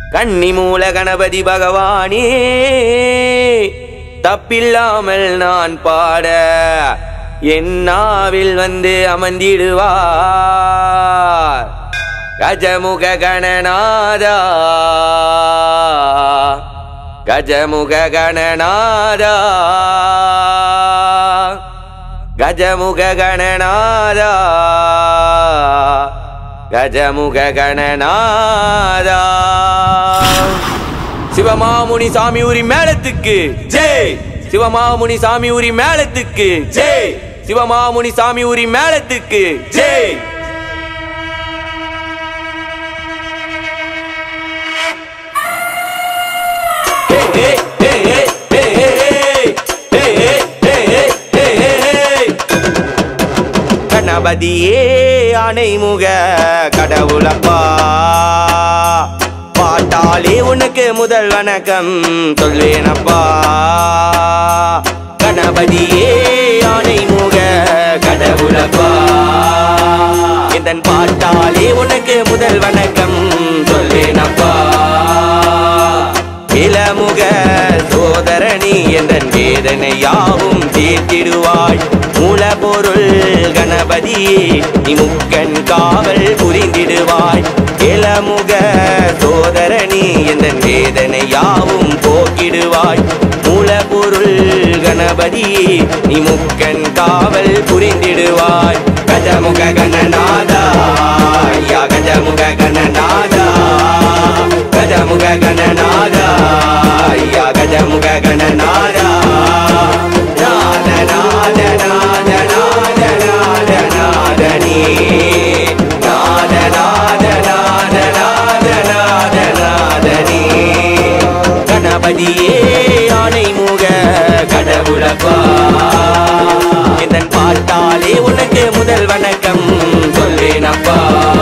கன்னி மூல கணபதி பகவானே தப்பில்லாமல் நான் பாட என் நாவில் வந்து அமர்ந்திடுவார் கஜமுக கணநாதா கஜமுக கணநாதா கஜமுக கணநாதா கஜமுக கணநாதா சிவமாமுனி சாமி ஊரி மேளத்துக்கு ஜெய் சிவமாமுனி சாமி ஊரி மேளத்துக்கு ஜெய் சிவமாமுனி சாமி ஊரி மேளத்துக்கு ஜெய் கணபதியே அணைமுக கடவுளப்பா பாட்டாலே உனக்கு முதல் வணக்கம் சொல்வேனப்பா கணபதியே அணைமுக கடவுளப்பா இதன் பாட்டாலே உனக்கு முதல் வணக்கம் சொல்வேனப்பா இளமுக சோதரணி எந்தன் வேதனை யாவும் தீர்த்திடுவாய் மூலபொருள் கணபதியே நீ முக்கன் காவல் புரிந்திடுவாய் இளமுக சோதரணி எந்தன் வேதனை யாவும் போக்கிடுவாய் மூலபொருள் கணபதியே நீ முக்கன் காவல் புரிந்திடுவாய் கஜமுக கணநாதா ஐயா கஜமுக கணநாதா கஜமுக கணநாதா ஐயா கஜமுக கணநாதா நாத நாத நாத நாத நாத நாதனே நாத நாத நாத நாத நாத நாதனே கணபதியே ஆணை முக கடவுளப்பா இதன் பார்த்தாலே உனக்கு முதல் வணக்கம் சொல்வேனப்பா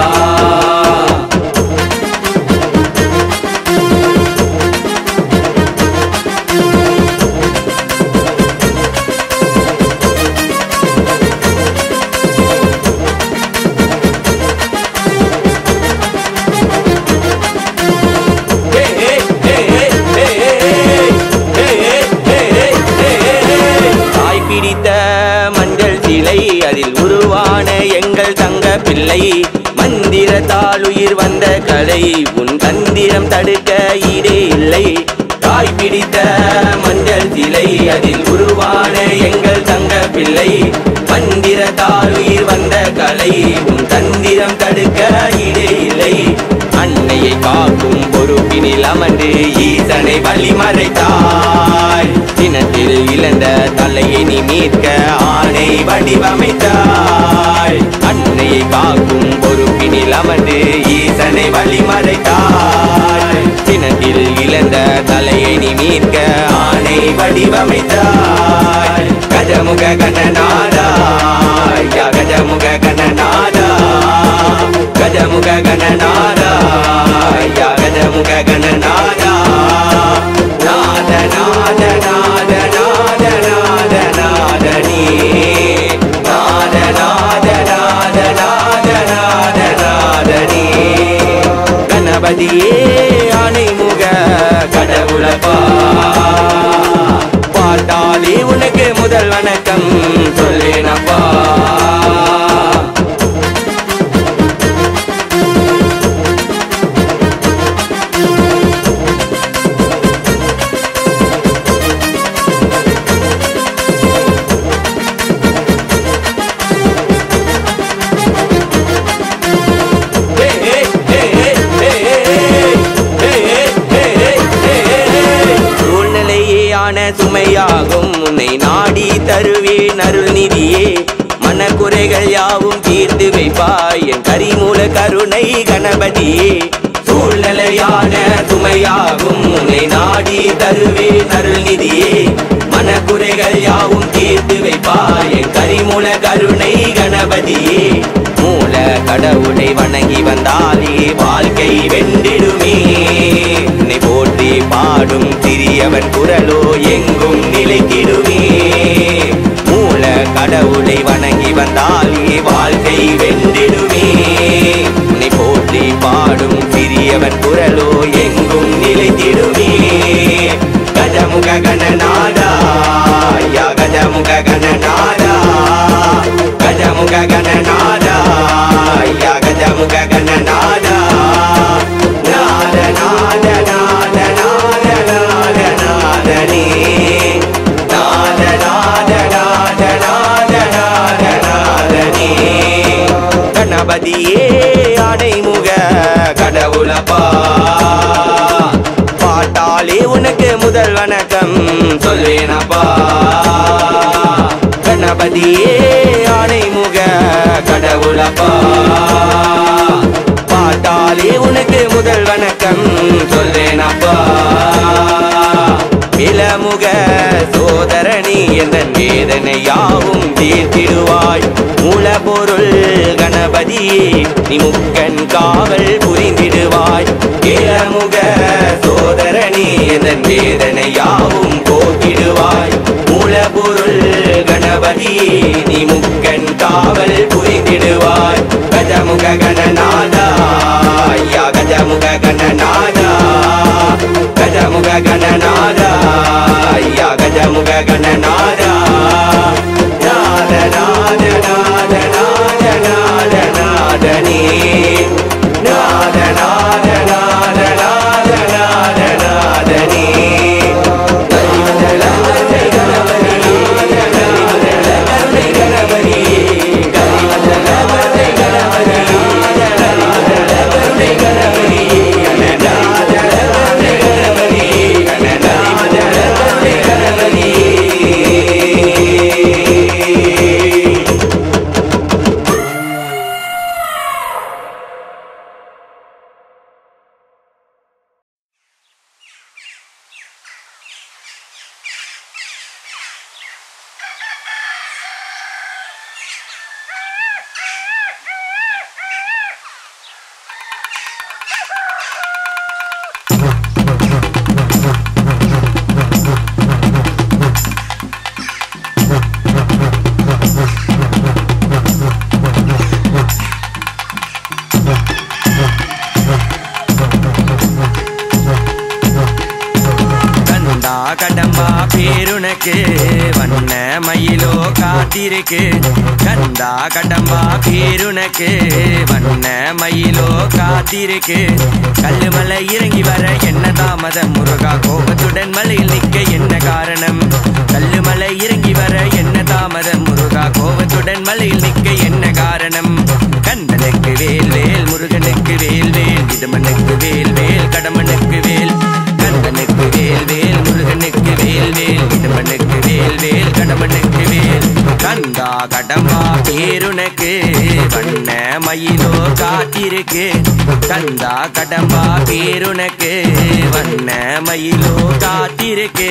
தாய் பிடித்த மஞ்சள் சிலை அதில் உருவான எங்கள் தங்க பிள்ளை மந்திரத்தால் உயிர் வந்த கலை உன் தந்திரம் தடுக்க ஈடே இல்லை தாய் பிடித்த மஞ்சள் சிலை அதில் உருவான எங்கள் தங்க பிள்ளை மந்திரத்தால் உயிர் வந்த கலை உன் தந்திரம் தடுக்க ஈடே இல்லை அன்னையை காக்கும் பொறுப்பினில் அமர்ந்து ஈசனை வழிமறைத்தாய் தினத்தில் இழந்த தலையை நீ மீட்க ஆணை வடிவமைத்தாய் அன்னையை காக்கும் பொறுப்பினில் அமர்ந்து ஈசனை வழிமறைத்தாய் தினத்தில் இழந்த தலையை நீ மீட்க ஆணை வடிவமைத்தாய் கஜமுக கணநாதா ஐயா கஜமுக கணநாதா கஜமுக கணநாதா ஐயா கஜமுக கணநாதா நாத நாத நாத நாத நாத நாதனே நாத நாத நாத நாத நாத நாதனே கணபதியே அணைமுக கடவுளப்பா பாட்டாலே உனக்கு முதல் வணக்கம் சொல்லேனப்பா சூழ்நிலையான சுமையாகும் உன்னை நாடி தருவேன் அருள் நிதியே மனக்குறைகள் யாவும் தீர்த்து வைப்பாய் என் கரிமூல கருணை கணபதியே சூழ்நிலையான சுமையாகும் உன்னை நாடி தருவேன் அருள் நிதியே மனக்குறைகள் யாவும் தீர்த்து வைப்பாய் என் கரிமூல கருணை கணபதியே மூல கடவுளை வணங்கி வந்தாலே வாழ்க்கை வென்றிடுமே உன்னை போற்றி பாடும் சிறியவன் குரலோ எங்கும் நிலைத்திடுமே மூல கடவுளை வணங்கி வந்தாலே வாழ்க்கை வென்றிடுமே உன்னை போற்றி பாடும் சிறியவன் குரலோ எங்கும் கஜமுக கணநாதா கஜமுக கணநாதா ஐயா கஜமுக கணநாதா நாத நாத நாத நாத நாத நாதனே நாத நாத நாத நாத நாத நாதனே கணபதியே அடைமுக கடவுளப்பா பாட்டாலே உனக்கு முதல் வணக்கம் சொல்வேனப்பா கணபதியே ஆணைமுக கடவுளப்பா பாட்டாலே உனக்கு முதல் வணக்கம் சொல்வேனப்பா இளமுக சோதரணி என்ற வேதனை யாவும் தீர்த்திடுவாய் மூலபொருள் கணபதியே நீ முக்கன் காவல் புரிந்திடுவாய் இளமுக சோதரணி என்ற வேதனை யாவும் போக்கிடுவாய் மூலபொருள் கணபதியே நீ முக்கன் காவல் புரிந்திடுவாய் கஜமுக கணநாதா ஐயா கஜமுக கணநாதா கஜமுக கணநாதா ஐயா கஜமுக கணநாதா நாத நாத நாத நாத நாத நாதனே நாத நாத நாத நாத நாத நாதனே கண்டா கடம்பா பேருனக்கு வண்ண மயிலோ காத்திருக்கு கண்டா கடம்பா பேருனக்கு வண்ண மயிலோ காத்திருக்கு கல்லுமலை இறங்கி வர என்ன தாமதம் முருகா கோபத்துடன் மலையில் நிற்க என்ன காரணம் கல்லுமலை இறங்கி வர என்ன தாமதம் முருகா கோபத்துடன் மலையில் நிற்க என்ன காரணம் கந்தனுக்கு வேல் வேல் முருகனுக்கு வேல் வேல் இடுமனுக்கு வேல் வேல் கடமனுக்கு வேல் கந்தனுக்கு வேல் வேல் முருகனுக்கு வேல் வேல் இடுமனுக்கு வேல் வேல் கடமனுக்கு வேல் கந்தா கடம்பா பேருனக்கு வண்ண மயிலோ காத்திருக்கு கந்தா கடம்பா பேருனக்கு வண்ண மயிலோ காத்திருக்கு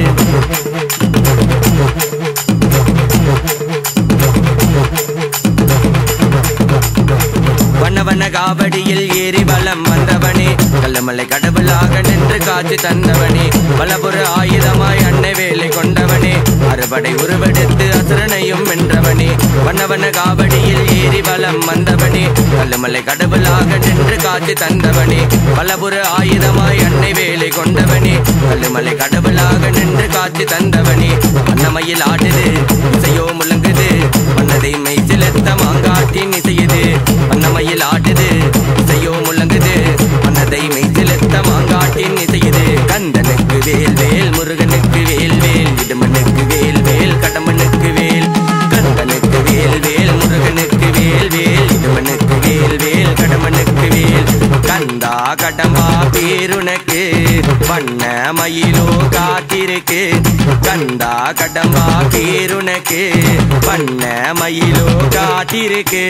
வண்ண வண்ண காவடியில் ஏறி வலம் வந்தவனே கல்லமலை கடவுளாக நின்று காட்சி தந்தவனே பலபுற ஆயுதமாய் அன்னை வேலை கொண்டவனே அறுபடை உருவெடுத்து அசுரனையும் வென்றவனே வண்ண வண்ண காவடியில் ஏறி வலம் வந்தவனே கல்லமலை கடவுளாக நின்று காட்சி தந்தவனே பலபுற ஆயுதமாய் அன்னை வேலை கொண்டவனே கல்லுமலை கடவுளாக நின்று காட்சி தந்தவனே அன்னமையில் ஆடுது இசையோ முழங்குது மன்னதை மெய் செலுத்த மாங்காட்டின் இசையுது அன்னமையில் ஆடுது இசையோ முழங்குது மன்னதை மெய் செலுத்த மாங்காட்டின் இசையுது கந்தனுக்கு வேல் வேல் முருகனுக்கு வேல் வேல் இடுமனுக்கு வேல் வேல் கடமனுக்கு வேல் கந்தனுக்கு வேல் வேல் முருகனுக்கு வேல் வேல் இடுமனுக்கு வேல் வேல் கடமனுக்கு வேல் கந்தா கடம்பா பேருனக்கு வண்ண மயிலோ காத்திருக்கு கந்தா கடம்பா பேருனக்கு வண்ண மயிலோ காத்திருக்கு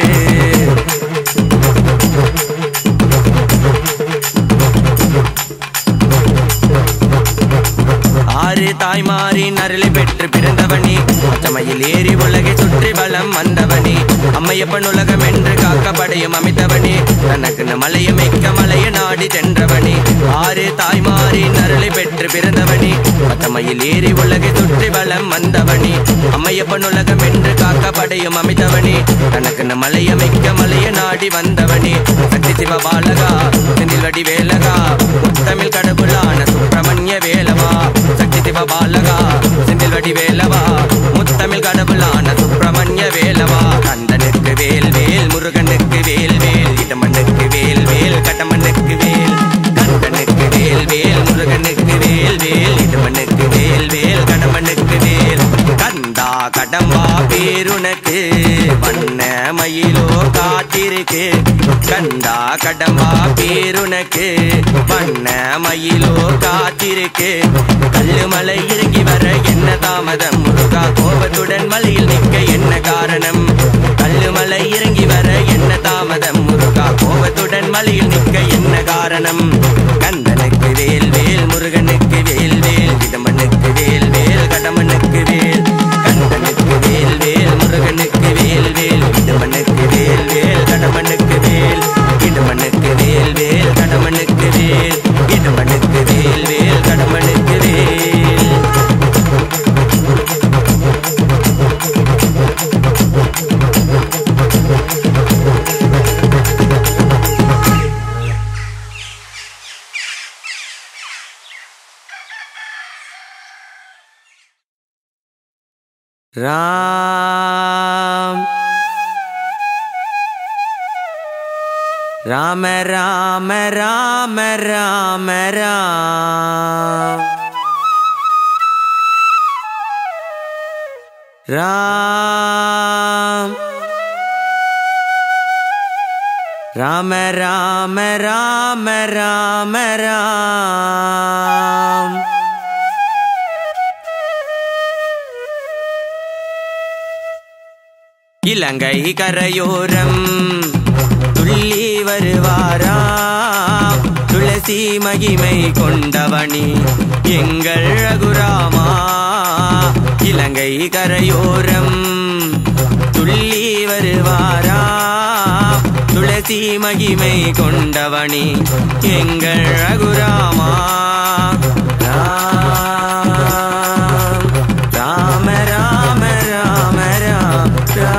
ஆறு தாய்மாரின் அருளை பெற்று பிறந்தவனே பச்சமையில் ஏறி உலகை சுற்றி வலம் வந்தவனே அம்மையப்பன் உலகம் என்று காக்கப்படையும் அமைத்தவனே தனக்கு மலையமைக்க மலைய நாடி சென்றவனே ஆறு தாய்மாரின் அருளை பெற்று பிறந்தவனே பச்சமையில் ஏறி உலகை சுற்றி வலம் வந்தவனே அம்மையப்பன் உலகம் என்று காக்கப்படையும் அமைத்தவனே தனக்கு மலையமைக்க மலைய நாடி வந்தவனே சக்தி சிவ பாலகா செந்தில் வடி வேலகா தமிழ் கடவுளான சுப்பிரமணிய வேலவா சக்தி சிவ பாலகா செந்தில் வடி வேலவா முத்தமிழ் காத்திருக்கு வண்ண மயிலோ காத்திருக்கு கந்தா கடம்பா பேருனக்கு வண்ண மயிலோ காத்திருக்கு கல்லுமலை இறங்கி வர என்ன தாமதம் முருகா கோபத்துடன் மலையில் நிற்க என்ன காரணம் கல்லுமலை இறங்கி வர என்ன தாமதம் முருகா கோபத்துடன் மலையில் நிற்க என்ன காரணம் கந்தனுக்கு வேல் வேல் முருகனுக்கு வேல் வேல் இடமனுக்கு வேல் வேல் கடமனுக்கு வேல் கந்தனுக்கு வேல் வேல் முருகனுக்கு வேல் வேல் இடமனுக்கு வேல் வேல் கடமனுக்கு வேல் இடமனுக்கு வேல் வேல் கடமனுக்கு வேல் இடமனுக்கு வேல் வேல் கடமனுக்கு வேல் ராம் ராம ராம ராம ராம ராம் ராம் ராம ராம ராம ராம ராம் இலங்கை கரையோரம் துள்ளி வருவாராம் துளசி மகிமை கொண்டவனி எங்கள் ரகுராமா இலங்கை கரையோரம் துள்ளி வருவாராம் துளசி மகிமை கொண்டவனி எங்கள் ரகுராமா ராம் ராம ராம ராம ராம்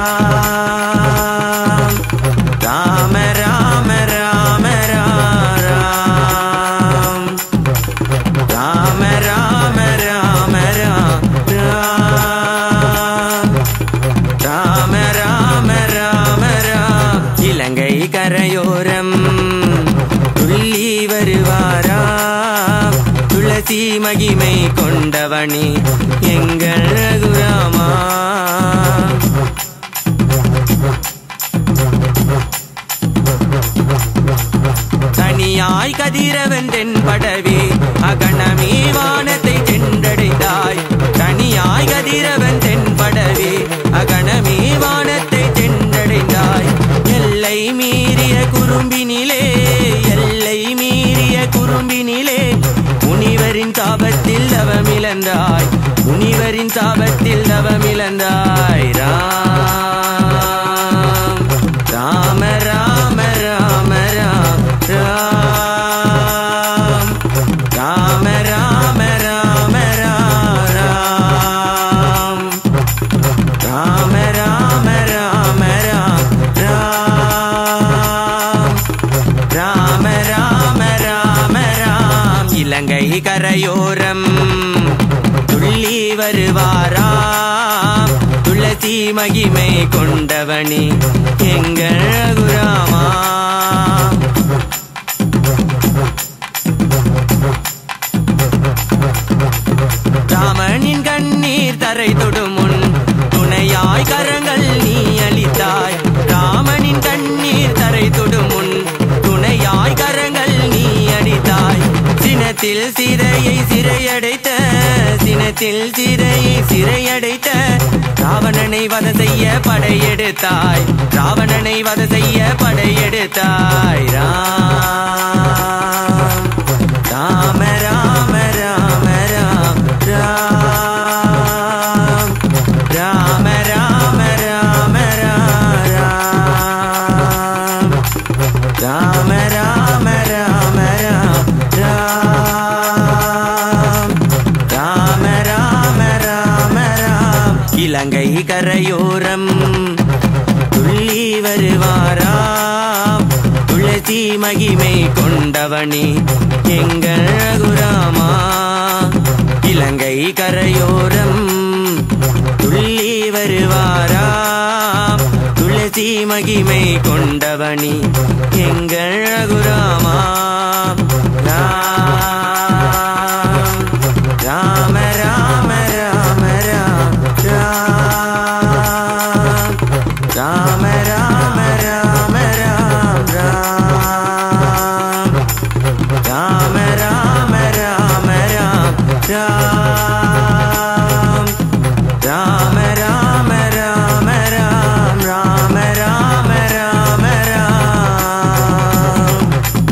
ராம் ராம ராம ராம ராம் ராம ராம ராம ராம் ராம் ராம ராம ராம ராம் இலங்கை கரையோரம் துள்ளி வருவாராம் துளசி மகிமை கொண்டவனி எங்கள் ரகுராமா தனியாய் கதிரவன் தென்படவே அகணமே வானத்தை சென்றடைந்தாய் தனியாய் கதிரவன் தென்படவே அகணமே வானத்தை சென்றடைந்தாய் எல்லை மீறிய குறும்பினிலே எல்லை மீறிய குறும்பினிலே முனிவரின் தாபத்தில் தவமிழந்தாய் முனிவரின் தாபத்தில் தவமிழந்தாய் ராம் ராம ராம ராம ராம் ராம் ராம ராம ராம ராம் ராம் ராம ராம ராம ராம் ராம ராம ராம ராம் இலங்கை கரையோரம் துள்ளி வருவாராம் துளசி மகிமை கொண்டவனி எங்கள் ரகுராமா ராமனின் கண்ணீர் தரை தொடுமுன் துணையாய் கரங்கள் நீ அளித்தாய் ராமனின் கண்ணீர் தரை தொடுமுன் துணையாய் கரங்கள் நீ அடித்தாய் சினத்தில் சிறையை சிறையடைத்த சினத்தில் சிறையை சிறையடைத்த ராவணனை வத செய்ய படையெடுத்தாய் ராவணனை வத செய்ய படையெடுத்தாய் ராம் ராம ராம ராம ராம் ராம் ராம ராம ராம ராம் ராம ராம ராம ராம் ராம் ராம ராம ராம ராம் இலங்கை கரையோரம் துள்ளி வருவாராம் துளசி மகிமை கொண்டவனி எங்கள் ரகுராமா இலங்கை கரையோரம் துள்ளி வருவாராம் துளசி மகிமை கொண்டவனி எங்கள் ரகுராமா ராம் ராம ராம ராம ராம் ராம் ராம ராம ராம ராம் ராம் ராம ராம ராம ராம் ராம ராம ராம ராம்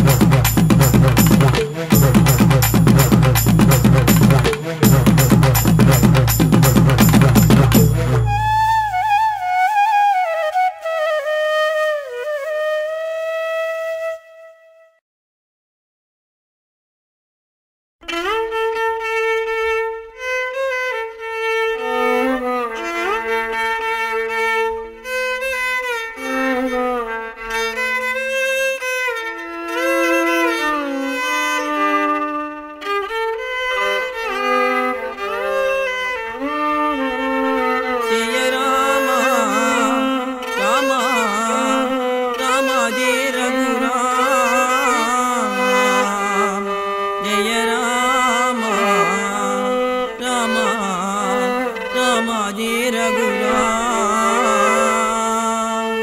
ஜெய ராமா ராமா ராமா ஜெய ரகுராம் ஜெய ராமா ராமா ராமா ஜெய ரகுராம்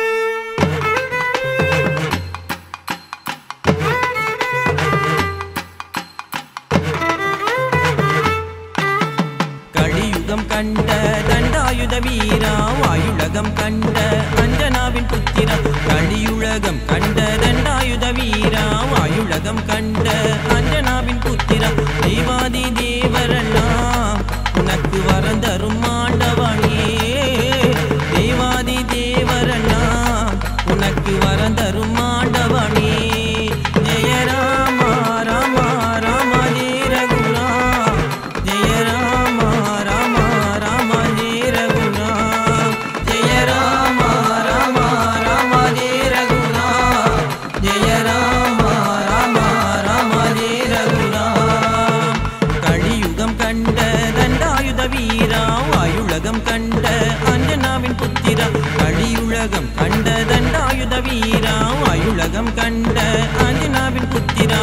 கலியுகம் கண்ட தண்டாயுத வீரா வாயுலகம் கண்ட அஞ்சனாவின் புத்திரா கலியுலகம் கண்ட தண்டாயுத வீரா வாயுலகம் கண்ட அஞ்சனாவின் புத்திரா தேவாதி தேவரெல்லாம் உனக்கு வரந்தரும் ஆண்டவனே தேவாதி தேவரெல்லாம் உனக்கு வரந்தரும் ஆண்டவனே ஜெய ராமா ராமா ராமா ஜெய ரகுரா ஜெய ராமா ராமா ராமா ஜெய ரகுரா ஜெய ராமா ராமா ராமா ஜெய ரகுரா ஜெய ராமா ராமா ராமா ஜெய ரகுரா கலியுகம் கண்ட தண்டாயுத வீரா வாயுலகம் கண்ட அஞ்சனாவின் புத்திரா கலியுலகம் கண்ட தண்டாயுத வீரா வாயுலகம் கண்ட அஞ்சனாவின் புத்திரா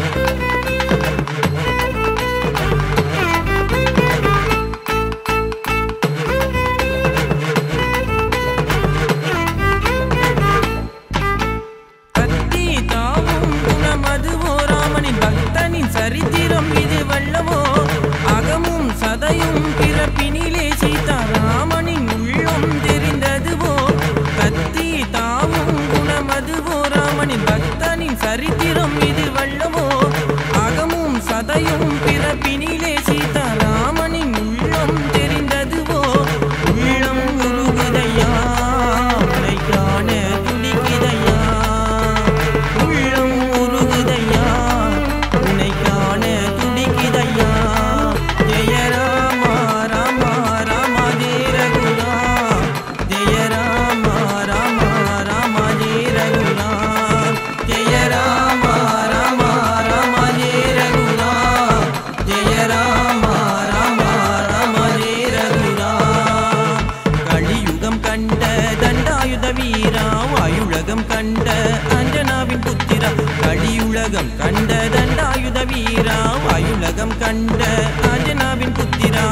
கத்தி தாவும் குணமதுவோ ராமனின் பக்தனின் சரித்திரம் இது வல்லவோ அகமும் சதையும் பிறப்பினிலே சீதா ராமனின் உள்ளம் தெரிந்ததுவோ கத்தி தாவும் குணமதுவோ ராமனின் பக்தனின் சரித்திரம் இது வல்லவோ அகமும் சதையும் பிறப்பினிலே சீதா ராமனின் உள்ளம் தெரிந்ததுவோ உள்ளம் உருகுதையா உன்னை காண துடிக்குதையா உள்ளம் உருகுதையா உன்னை காண துடிக்குதையா ஜெய ராமா ராமா ராமா ஜெய ரகுரா ஜெய ராமா ராமா ராமா ஜெய ரகுரா ஜெய ராமா ராமா ராமா ஜெய ரகுரா ஜெய ராமா ராமா ராமா ஜெய ரகுரா கலியுகம் கண்ட தண்டாயுத வீரா வாயுலகம் கண்ட அஞ்சனாவின் புத்திரா கலியுலகம் கண்ட தண்டாயுத வீரா வாயுலகம் கண்ட அஞ்சனாவின் புத்திரா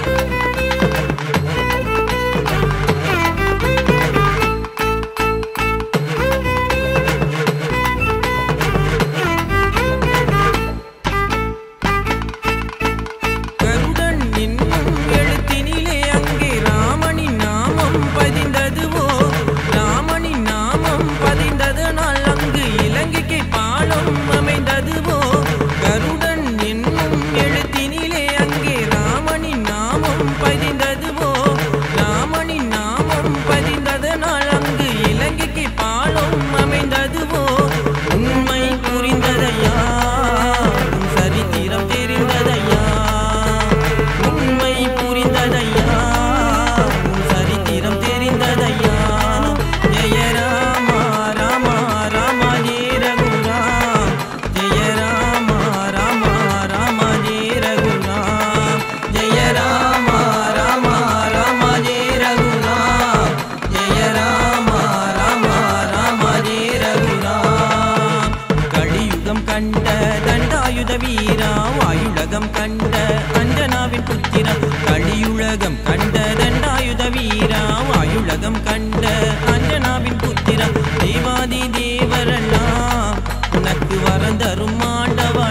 கருடன் என்னும் எழுத்தினிலே அங்கே ராமனின் நாமம் பதிந்ததுவோ ராமனின் நாமம் பதிந்ததனால் அங்கு இலங்கைக்கு பாலம் அமைந்ததுவோ கருடன் என்னும் எழுத்தினிலே அங்கே ராமனின் நாமம் பதிந்ததுவோ ராமனின் நாமம் பதிந்ததனால் அங்கு இலங்கைக்கு பாலம் அமைந்ததுவோ உண்மை புரிந்ததையா உன் சரித்திரம் தெரிந்ததையா உண்மை புரிந்ததையா உன் சரித்திரம் தெரிந்ததையா ஜெய ராமா ராமா ராமா ஜெய ரகுரா ஜெய ராமா ராமா ராமா ஜெய ரகுரா ஜெய ராமா ராமா ராமா ஜெய ரகுரா ஜெய ராமா ராமா ராமா ஜெய ரகுரா கலியுகம் கண்ட தண்டாயுத வீரா வாயுலகம் கண்ட அஞ்சனாவின் புத்திரா கலியுலகம் கண்ட தண்டாயுத வீரா வாயுலகம் கண்ட அஞ்சனாவின் புத்திரா தேவாதி தேவரெல்லாம் உனக்கு வரந்தரும் ஆண்டவா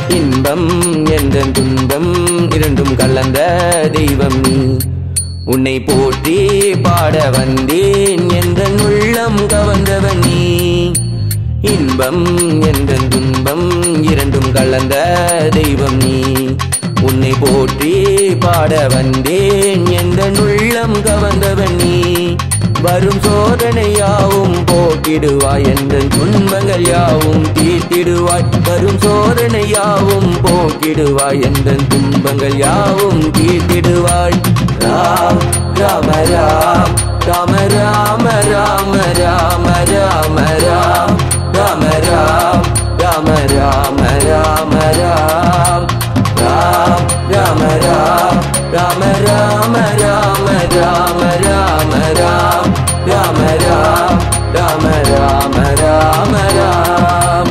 இன்பம் என்ற துன்பம் இரண்டும் கலந்த தெய்வம் நீ உன்னை போற்றி பாட வந்தேன் என்ற உள்ளம் கவர்ந்தவன் நீ இன்பம் என்ற துன்பம் இரண்டும் கலந்த தெய்வம் நீ உன்னை போற்றி பாட வந்தேன் என்ற உள்ளம் கவர்ந்தவன் நீ வரும் சோதனை யாவும் போக்கிடுவாய் என்ற துன்பங்கள் யாவும் தீர்த்திடுவாய் வரும் சோதனை யாவும் போக்கிடுவாய் என்ற துன்பங்கள் யாவும் தீர்த்திடுவாய் ராம் ராம ராம் ராம ராம ராம ராம ராம ராம் ராம ராம் ராம ராம ராம ராம் ராம் ராம ராம் ராம ராம ராம ராம ராம ராம் ராம ராம் ராம ராம ராம ராம்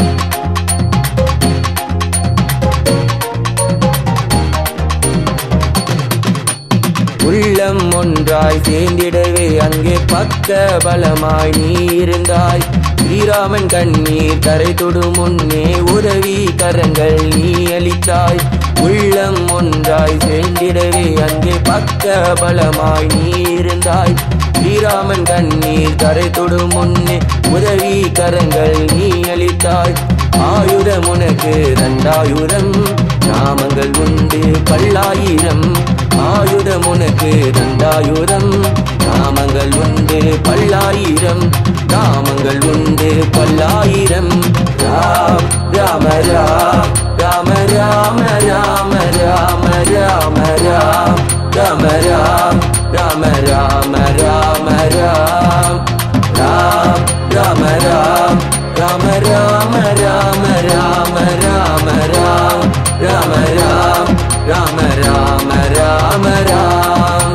உள்ளம் ஒன்றாய் சேர்ந்திடவே அங்கே பக்க பலமாய் நீ இருந்தாய் ஸ்ரீராமன் கண்ணீர் கரை தொடும் முன்னே உதவி கரங்கள் நீ அளித்தாய் உள்ளம் ஒன்றாய் சேர்ந்திடவே அங்கே பக்க பலமாய் நீ இருந்தாய் ஸ்ரீராமன் கண்ணீர் கரை தொடும் முன்னே உதவி கரங்கள் நீ அளித்தாய் ஆயுதம் உனக்கு ரெண்டாயுதம் நாமங்கள் உண்டு பல்லாயிரம் ஆயுதம் உனக்கு ரெண்டாயுதம் நாமங்கள் உண்டு பல்லாயிரம் நாமங்கள் உண்டு பல்லாயிரம் ராம் ராம ராம் ராம ராம ராம ராம ராம ராம் ராம ராம் ராம ராம ராம ராம் ராம் ராம ராம் ராம ராம ராம ராம ராம ராம் ராம ராம் ராம ராம ராம ராம்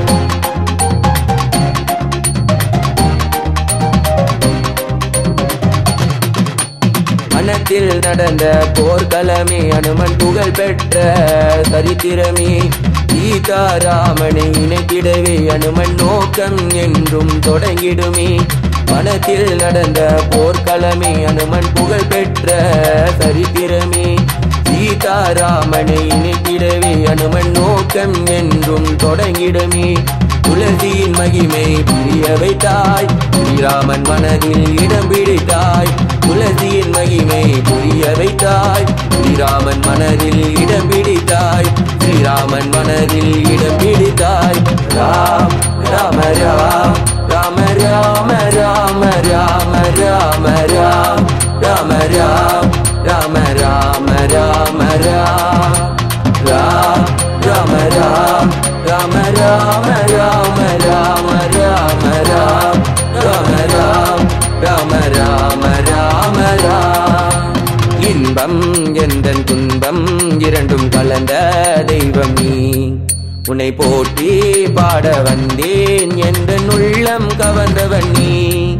மனத்தில் நடந்த போர்க்களமே அனுமன் புகழ் பெற்ற சரித்திரமே சீதாராமனை இணைத்திடவே அனுமன் நோக்கம் என்றும் தொடங்கிடுமே மனத்தில் நடந்த போர்க்களமே அனுமன் புகழ் பெற்ற சரித்திரமே சீதாராமனை இணைத்திடவே அனுமன் நோக்கம் என்றும் தொடங்கிடுமே துளசியின் மகிமை புரிய வைத்தாய் ஸ்ரீராமன் மனதில் இடம் பிடித்தாய் துளசியின் மகிமை புரிய வைத்தாய் ஸ்ரீராமன் மனதில் இடம் பிடித்தாய் ஸ்ரீராமன் மனதில் இடம் பிடித்தாய் ராம் ராம ராம் ராம ராம ராம ராம ராம ராம் ராம ராம் ராம ராம ராம ராம் ராம் ராம ராம் ராம ராம ராம ராம ராம ராம் ராம ராம் ராம ராம ராம ராம் இன்பம் எந்த துன்பம் இரண்டும் கலந்த தெய்வம் நீ உன்னை போற்றி பாட வந்தேன் என்ற உள்ளம் கவர்ந்தவன் நீ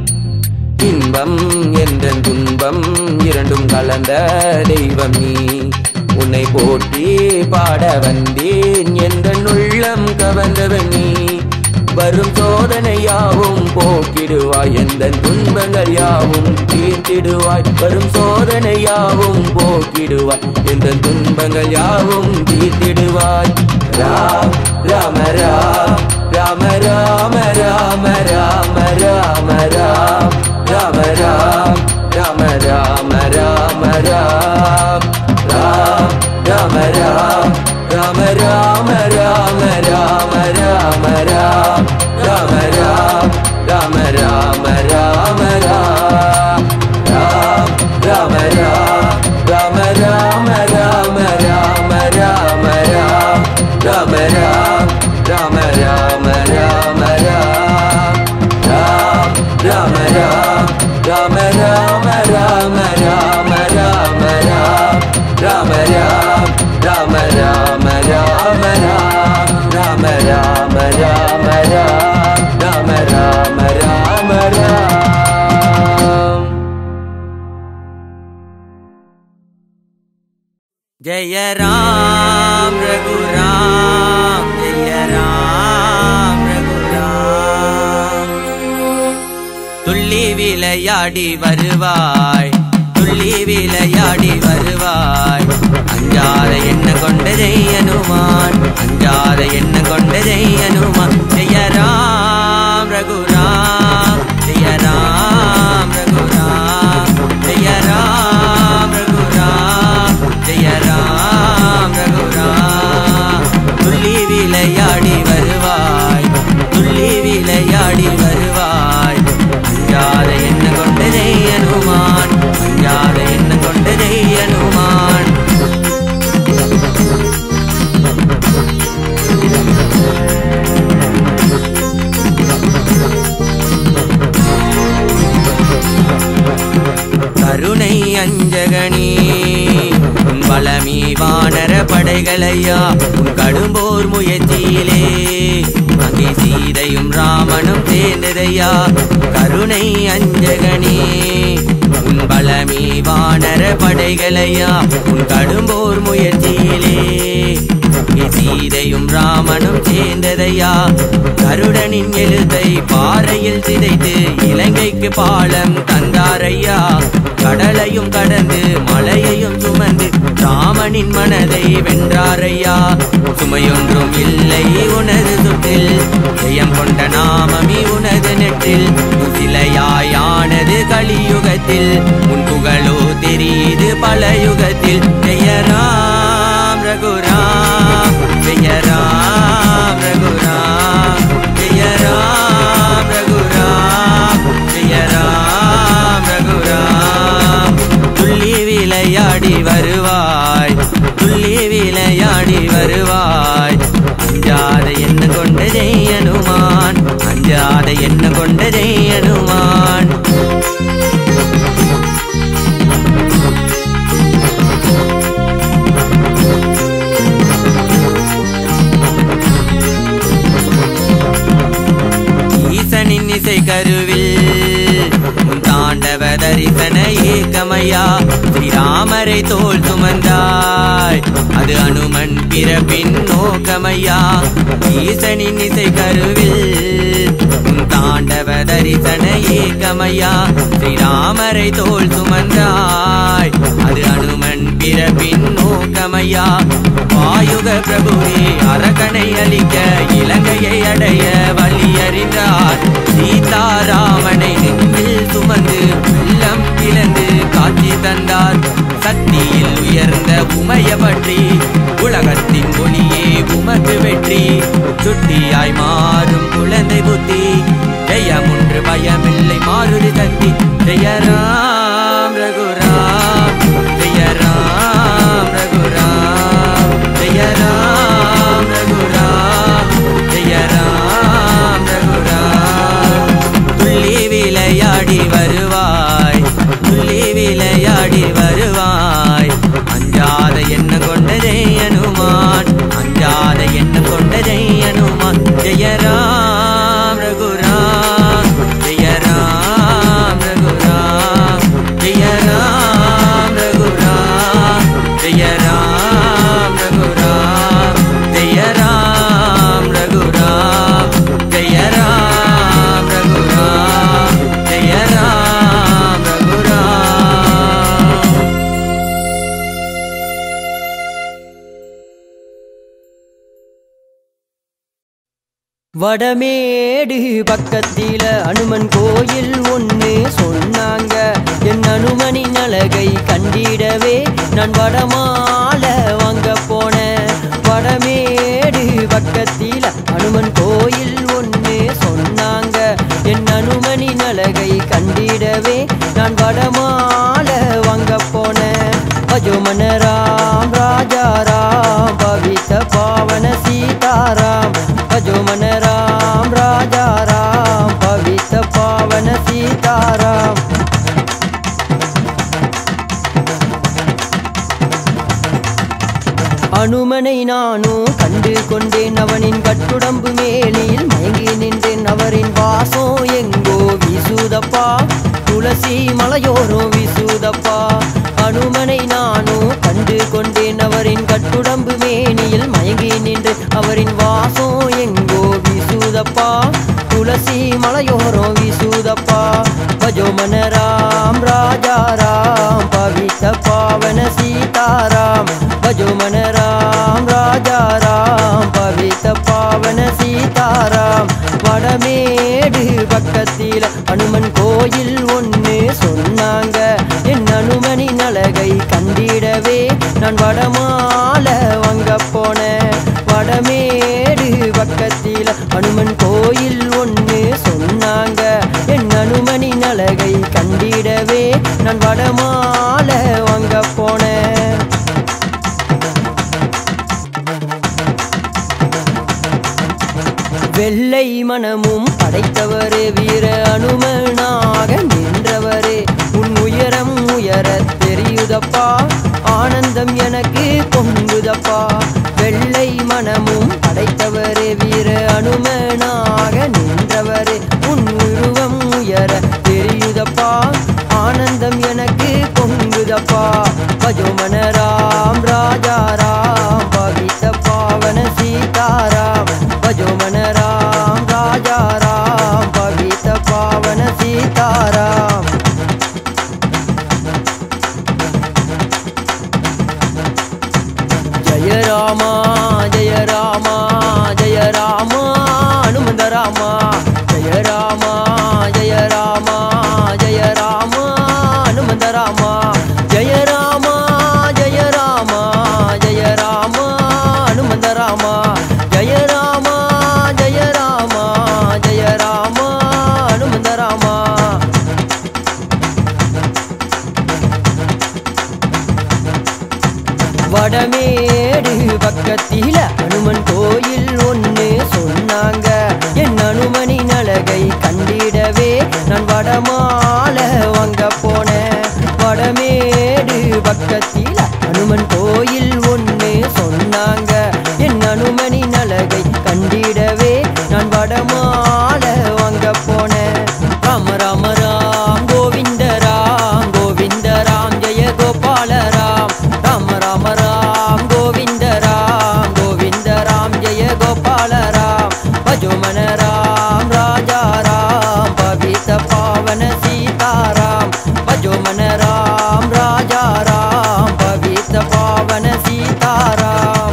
இன்பம் என்ற துன்பம் இரண்டும் கலந்த தெய்வம் நீ உன்னை போற்றி பாட வந்தேன் என்ற உள்ளம் கவர்ந்தவன் நீ வரும் சோதனை யாவும் போக்கிடுவாய் எந்த துன்பங்கள் யாவும் தீர்த்திடுவாய் வரும் சோதனை யாவும் போக்கிடுவாய் எந்த துன்பங்கள் யாவும் தீர்த்திடுவாய் ராம் ராம ராம் ராம ராம ராம ராம ராம ராம் ராம ராம் ராம ராம ராம ராம் ராம் ராம ராம் ராம ராம ராம ராம ராம ராம் ராம ராம் ராம ராம ராம ராம் ராம் ராம ராம் ராம ராம ராம ராம ராம ராம் ராம ராம் ராம ராம ராம ராம் ராம் ராம ராம் ராம ராம ராம ராம ராம ராம் ராம ராம் ராம ராம ராம ராம் ராம ராம ராம ராம் ராம ராம ராம ராம் जय राम रघुराम जय राम रघुराम துள்ளி விளையாடி வருவாய் துள்ளி விளையாடி வருவாய் அனுமான் அஞ்சாத எண்ணம் கொண்ட ஜெய் அனுமான் ஜெய ராம் ரகுராம் ஜெய ராம் ரகுராம் ஜெய ராம் ரகுராம் ஜெய ராம் ரகுராம் துள்ளி விளையாடி வருவாய் துள்ளி விளையாடி வருவாய் அஞ்சாத எண்ணம் கொண்ட ஜெய் அனுமான் அஞ்சாத எண்ணம் கொண்ட ஜெய் அனுமான் கருணை அஞ்சகனே உன் பலமீ வானர படைகளையா உன் கடும்போர் முயற்சியிலே அங்கே சீதையும் ராமனும் சேர்ந்ததையா கருணை அஞ்சகனே உன் பலமீ வானர படைகளையா உன் கடும்போர் முயற்சியிலே அங்கே சீதையும் ராமனும் சேர்ந்ததையா கருடனின் எழுத்தை பாறையில் சிதைத்து இலங்கைக்கு பாலம் தந்தாரையா கடலையும் கடந்து மலையையும் சுமந்து ராமனின் மனதை வென்றாரையா சுமையொன்றும் இல்லை உனது சுட்டில் ஜெயம் கொண்ட நாமமி உனது நெற்றில் சிலையாயானது கலியுகத்தில் உன் புகழோ தெரியுது பல யுகத்தில் ஜெய ராம் ரகுராம் ஜெய ராம் ரகுராம் ஜெய ராம் ரகுராம் ஜெய ராம் ரகுராம் துள்ளி விளையாடி வருவாய் துள்ளி விளையாடி வருவாய் அஞ்சாத என்ன கொண்ட ஜெய் அனுமான் அஞ்சாத என்ன கொண்ட ஜெய் அனுமான் ஈசனின் இசை கருவில் உன் தாண்டவ தரிசன ஏகமையா ஸ்ரீராமரை தோல் சுமந்தாய் அது அனுமன் பிறப்பின் நோக்கமையா ஈசனின் இசை கருவில் உன் தாண்டவ தரிசன ஏகமையா ஸ்ரீராமரை தோல் சுமந்தாய் அது அனுமன் பிறப்பின் நோக்கமையா வாயுக பிரபுவே அரக்கனை அழிக்க இலங்கையை அடைய வழி அறிந்தார் சீதாராமனை நெஞ்சில் சுமந்து உள்ளம் இழந்து காட்சி தந்தார் சக்தியில் உயர்ந்த உமைய பற்றி உலகத்தின் ஒளியே உமக்கு வெற்றி சுட்டியாய் மாறும் குழந்தை புத்தி ஜெயமுன்று பயமில்லை மாறுதி சக்தி ஜெய ராம் ரகுராம் ஜெய ராம் ரகுராம் ஜெய ராம் ரகுராம் ஜெய ராம் ரகுராம் துள்ளி விளையாடி வருவாய் துள்ளி விளையாடி வருவாய் அஞ்சாத என்ன கொண்ட ஜெய் அனுமான் அஞ்சாத என்ன கொண்ட ஜெய் அனுமான் ஜெய ராம் ரகுராம் ஜெய ராம் ரகுராம் ஜெய ராம் ரகுராம் ஜெய ராம் ரகுராம் ஜெய ராம் ரகுராம் ஜெய ராம் ரகுராம் ஜெய ராம் ரகுராம் வடமேடு பக்கத்தில அனுமன் கோயில் ஒன்று சொன்னாங்க என் அனுமனின் அழகை கண்டிடவே நான் வடமால வாங்க போனேன் வடமேடு பக்கத்தில அனுமன் கோயில் ஒன்று சொன்னாங்க என் அனுமனின் அழகை கண்டிடவே நான் வடமால வாங்க போனேன் அஜோமன ராம் ராஜா ராம் பவித்த பாவன சீதாராம் அஜோமன ராம் ராஜா ராம் பவித்த பாவன சீதாராம் அனுமனை நானும் கண்டு கொண்டேன் அவனின் கட்டுடம்பு மேலில் மயங்கி நின்றேன் அவரின் வாசம் எங்கோ வீசுதப்பா துளசி மலையோரம் வீசுதப்பா அனுமனை நானும் கண்டு கொண்டேன் அவரின் கட்டுடம்பு மேனியில் மயங்கி நின்று அவரின் வாசம் எங்கோ வீசுதப்பா துளசி மலையோரம் வீசுதப்பா பஜோமன ராம் ராஜா ராம் பவித்த பாவன சீதாராம் பஜோமன ராம் ராஜா வடமேடு பக்கத்தில அனுமன் கோயில் ஒன்று சொன்னாங்க என் அனுமனி நலகை கண்டிடவே நான் வடமால வாங்க போனேன் வடமேடு பக்கத்தில அனுமன் கோயில் ஒன்று சொன்னாங்க என் அனுமனி நலகை கண்டிடவே நான் வடமால வாங்க போனேன் வெள்ளை மனமும் படைத்தவரே வீர அனுமனாக நின்றவரே உன் உயரம் உயர தெரியுதப்பா ஆனந்தம் எனக்கு பொங்குதப்பா வெள்ளை மனமும் படைத்தவரே வீர அனுமனாக நின்றவரே உன் உருவம் உயர தெரியுதப்பா ஆனந்தம் எனக்கு பொங்குதப்பா பஜோமன ராம் ராஜா ராம் பவித்த பாவன சீதாராம் பஜோமன ராம் ராஜா ராம் பவித்த பாவன சீதாராம் ஜய ராமா ஜய ராமா ஜய ராமா அனுமந்த ராமா ஜய ராமா ஜய ராமா ஜய ராமா அனுமந்த ராமா ஜய ராமா ஜய ராமா ஜய ராமா அனுமந்த ராமா ஜய ராமா ஜய ராமா ஜய ராமா அனுமந்த ராமா வடமேடு பக்கத்தில அனுமன் கோயில் ஒன்று சொன்னாங்க என் அனுமனி நலகை கண்டிடவே நான் வடமால வாங்க போனேன் வடமேடு பக்கத்தில அனுமன் கோயில் ஒன்று சொன்னாங்க என் அனுமனி நலகை கண்டிடவே நான் வடமால வாங்க போனேன் ராம ராம ராம் கோவிந்த ராம் கோவிந்த ராம் ஜெய கோபால ராம் ராம ராம ராம் கோவிந்த ராம் கோவிந்த ராம் ஜெய கோபால ராம் பஜோமன ராம் ராஜா ராம் பவித்த பாவன சீதாராம் பஜோமன ராம் ராஜா ராம் பவித்த பாவன சீதாராம்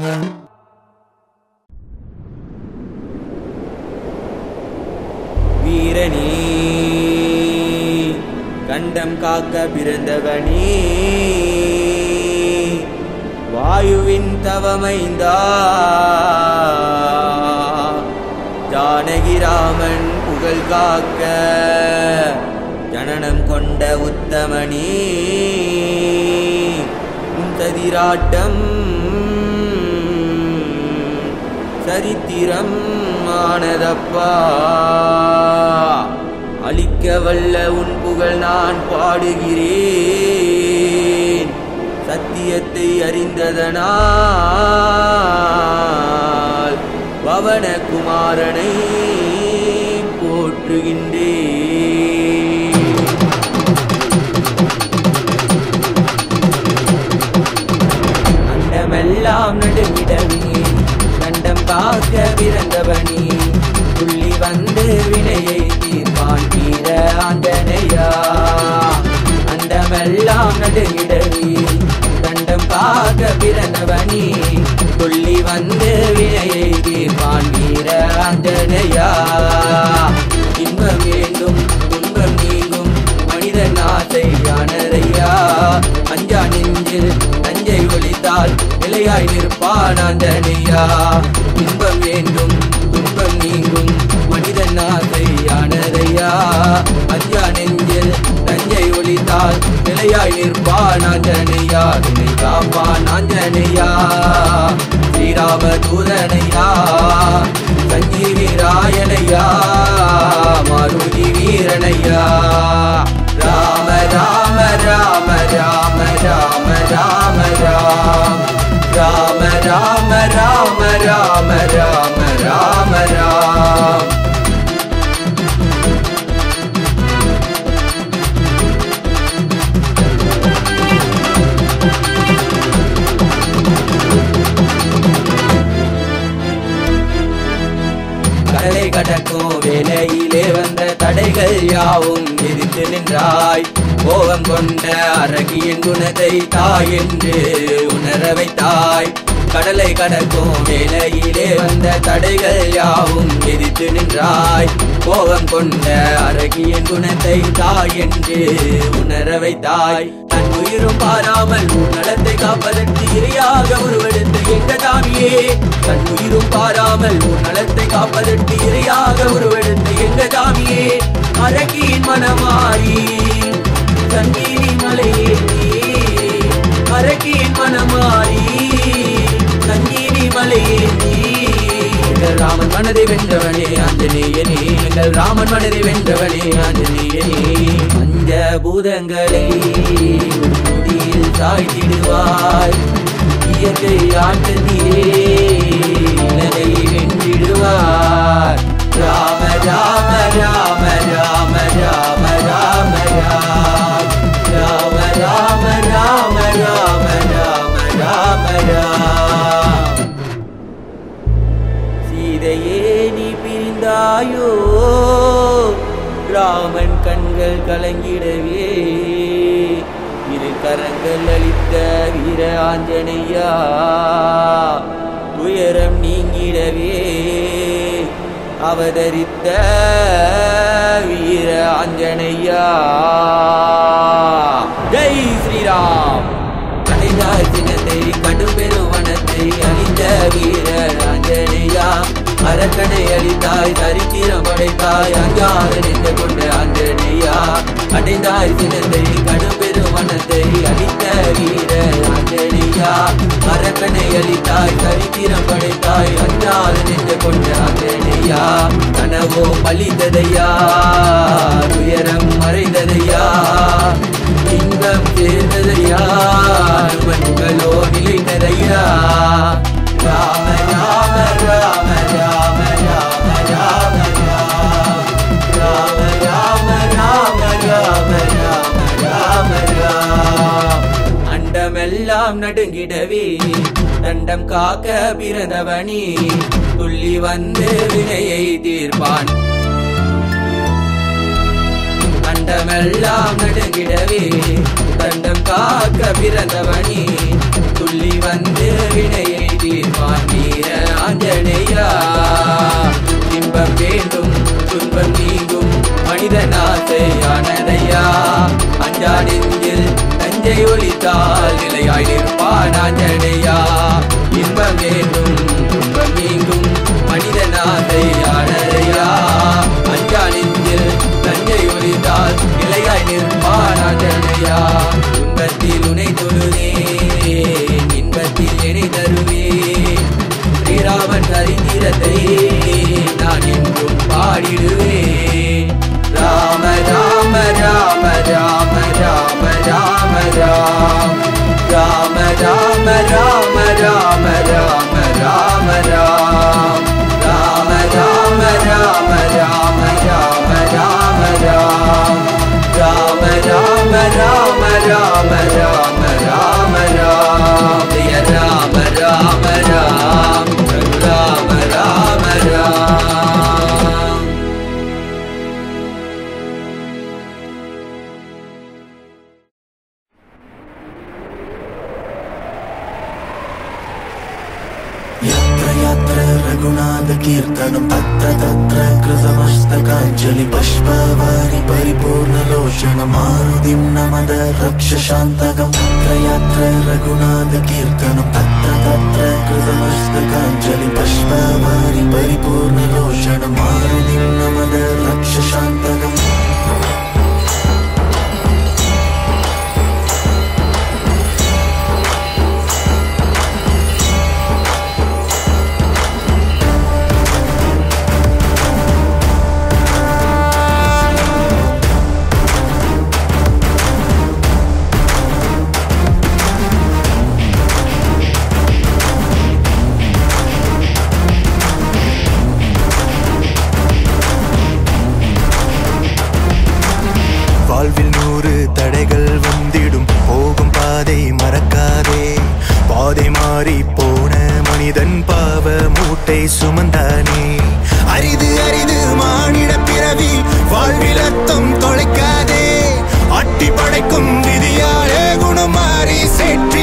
வீரனே கண்டம் காக்க பிறந்தவனே வாயுவின் தவமைந்தா ஜானகிராமன் புகழ் காக்க ஜனனம் கொண்ட உத்தமனே உன் சதிராட்டம் சரித்திரம் ஆனதப்பா அழிக்க வல்ல உன் புகழ் நான் பாடுகிறேன் சத்தியத்தை அறிந்ததனால் பவனகுமாரனை போற்றுகின்றேன் அண்டமெல்லாம் நடுங்கிடவே கண்டம் காக்க பிறந்தவனே துள்ளி வந்து வினையை தீர்ப்பான் வீர ஆண்டனையா அண்டமெல்லாம் நடுங்கிடவே கண்டம் காக்க பிறந்தவனே துள்ளி வந்து வினையை தீர்ப்பான் வீர ஆண்டனையா இன்பம் வேண்டும் துன்பம் நீங்கும் மனிதன் ஆசையானதையா அஞ்சா நெஞ்சில் நஞ்சை ஒழித்தால் நிலையாய் நிற்பான் ஆண்டனையா இன்பம் வேண்டும் துன்பம் நீங்கும் மனிதன் ஆசையானதையா அஞ்சா நெஞ்சில் நஞ்சை ஒழித்தால் நிலையாய் நிற்பான் ஆஞ்சனையா துணை காப்பான் ஆஞ்சனையா ஸ்ரீராம தூதனையா சஞ்சீவி ராயனையா மாருதி வீரனையா ராம ராம ராம ராம ராம ராம ராம் ராம ராம ராம ராம ராம ராம ராம் கடலை கடக்கும் வேலையிலே வந்த தடைகள் யாவும் எதிர்த்து நின்றாய் கோபம் கொண்ட அரகியின் குணத்தை தாய் என்று உணர வைத்தாய் கடலை கடக்கும் வேலையிலே வந்த தடைகள் யாவும் எதிர்த்து நின்றாய் கோபம் கொண்ட அரகியின் குணத்தை தாய் என்று உணர வைத்தாய் தன் உயிரும் பாராமல் உன் நலத்தை காப்பதற்கு இரையாக உருவெடுத்த எங்க தாமியே தன் உயிரும் பாராமல் உன் நலத்தை காப்பதற்கு இரையாக உருவெடுத்த எங்க தாமியே அரகியின் மனமாறி சங்கீரி மலையேறி அரக்கியின் மனமாறி சங்கீரி மலையேறி எங்கள் ராமன் மனதை வென்றவனே ஆஞ்சநேயனே எங்கள் ராமன் மனதை வென்றவனே ஆஞ்சநேயனே பஞ்ச பூதங்களை முதியில் சாய்த்திடுவாய் இயற்கை ஆட்டத்திலே இலதை வென்றிடுவார் ராம ராம ராம ராம ராம ராம ராம ராம ராம ராம ராம ராம ராம ராம சீதையே நீ பிரிந்தாயோ ராமன் கண்கள் கலங்கிடவே இரு கரங்கள் அளித்த வீர ஆஞ்சனையா துயரம் நீங்கிடவே அவதரித்த வீர ஆஞ்சனையா ஜெய் ஸ்ரீராம் அடைந்தாய் சின்னத்தை கடும்பெரும் வனத்தை அழிந்த வீரர் ஆஞ்சநேயா அரக்கனை அழித்தாய் சரித்திரம் படைத்தாய் அஞ்சாறு நின்று கொண்ட ஆஞ்சநேயா அடைந்தாய் சின்னத்தை கடும்பெரும் வனத்தை அழித்த வீரர் ஆஞ்சநேயா அரக்கனை அழித்தாய் சரித்திரம் படைத்தாய் அஞ்சாறு நின்று கொண்ட ஆஞ்சநேயா கனவோ பழித்ததையா துயரம் மறைந்ததையா இன்பம் சேர்ந்ததையா மண்களோ நிலைத்ததையா ராம ராம ராம ராம ராம ராம ராம ராம ராம ராம ராம ராம ராம அண்டமெல்லாம் நடுங்கிடவே தண்டம் காக்க பிறந்தவனி துள்ளி வந்து வினையை தீர்ப்பான் அண்டமெல்லாம் நடுங்கிடவே தண்டம் காக்க பிறந்தவனி துள்ளி வந்து வினையை தீர்ப்பான் வீர ஆஞ்சநேயா இன்பம் வேண்டும் துன்பம் நீங்கும் மனிதன் ஆசையானதையா அஞ்சா நெஞ்சில் தஞ்சை ஒலித்தால் நிலையாய் நிற்பான் ஆஞ்சநேயா இன்பம் வேண்டும் துன்பம் நீங்கும் மனிதன் ஆசையானதையா அஞ்சா நெஞ்சில் தஞ்சை ஒலித்தால் நிலையாய் நிற்பான் ஆஞ்சநேயா துன்பத்தில் உனை தொழுதேன் இன்பத்தில் என்னை தருவேன் ஸ்ரீராமன் சரித்திரத்தை நான் என்றும் பாடிடுவேன் ராம ராம ராம ராம ராம ராம ராம் ராம ராம ராம ராம ராம ராம ராம் ராம ராம ராம ராம ராம ராம ராம் ராம ராம ராம ராம ராம ராம ராம் ஜெய ராம ராம ராம் ராம ராம ராம் यत्र यत्र रघुनाथकीर्तनं तत्र तत्र कृतमस्तकाञ्जलि पुष्पवारि परिपूर्णलोचनमारुतिं नमद रक्षशान्तकं तत्र यत्र रघुनाथकीर्तनं तत्र तत्र कृतमस्तकाञ्जलि पुष्पवारि परिपूर्णलोचनमारुतिं नमद रक्षशान्तकम् வாழ்வில் நூறு தடைகள் வந்திடும் போகும் பாதை மறக்காதே பாதை மாறி போன மனிதன் பாவ மூட்டை சுமந்தானே அரிது அரிது மானிட பிறவி வாழ்வில் அர்த்தம் தொலைக்காதே அட்டி படைக்கும் விதியாலே குணம் மாறி சேற்றி